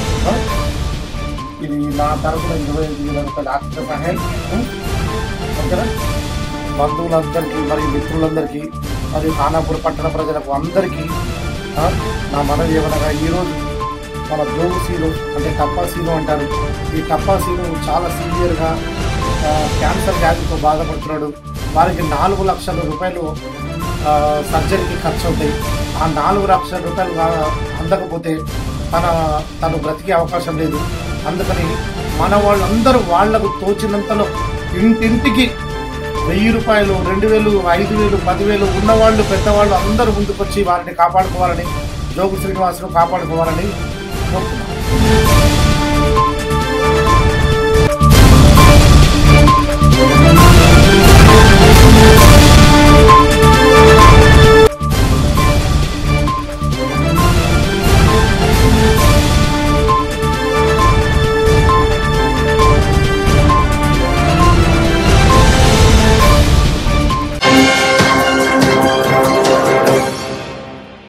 ఆ? ఇది నా తరఫున ఇరవై ఐదు వేల రూపాయల ఆర్థిక సహాయం ఉం? ఓకేనా బంధువులందరికీ మరియు మిత్రులందరికీ మరియు ఖానాపూర్ పట్టణ ప్రజలకు అందరికీ ఆ, నా మనవి ఏమనగా ఈరోజు మన జోగు సీను అంటే టప్పా సీను అంటారు ఈ టప్పా సీను చాలా సీనియర్గా ఆ, క్యాన్సర్ వ్యాధితో బాధపడుతున్నాడు వారికి నాలుగు లక్షల రూపాయలు ఆ, సర్జరీకి ఖర్చు అవుతాయి ఆ నాలుగు లక్షల రూపాయలు కా- అందకపోతే తన తను బ్రతికే అవకాశం లేదు అందుకని మన వాళ్ళందరూ వాళ్లకు తోచినంతలో ఇంటింటికి వెయ్యి రూపాయలు రెండు వేలు ఐదు వేలు పదివేలు ఉన్నవాళ్ళు పెద్దవాళ్ళు అందరూ ముందుకొచ్చి వారిని కాపాడుకోవాలని జోగు శ్రీనివాసును కాపాడుకోవాలని కోరుతున్నాను